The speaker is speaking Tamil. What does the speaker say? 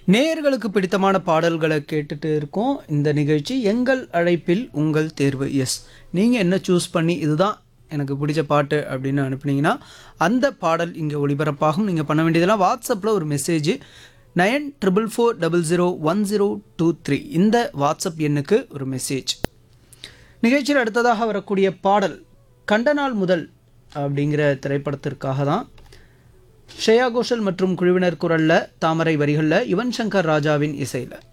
நேயர்களுக்கு பிடித்தமான பாடல்களை கேட்டுட்டு இருக்கோம் இந்த நிகழ்ச்சி எங்கள் அழைப்பில் உங்கள் தேர்வு எஸ் நீங்கள் என்ன சூஸ் பண்ணி இதுதான் எனக்கு பிடிச்ச பாட்டு அப்படின்னு அனுப்புனீங்கன்னா அந்த பாடல் இங்கே ஒளிபரப்பாகும் நீங்கள் பண்ண வேண்டியதெல்லாம் வாட்ஸ்அப்பில் ஒரு message nine triple four double zero one zero two three இந்த வாட்ஸ்அப் எண்ணுக்கு ஒரு மெசேஜ் நிகழ்ச்சியில் அடுத்ததாக வரக்கூடிய பாடல் கண்ட நாள் முதல் அப்படிங்கிற திரைப்படத்திற்காக தான் ஸ்ரேயா கோஷல் மற்றும் குழுவினர் குரலில் தாமரை வரிகளில் யுவன் சங்கர் ராஜாவின் இசையில்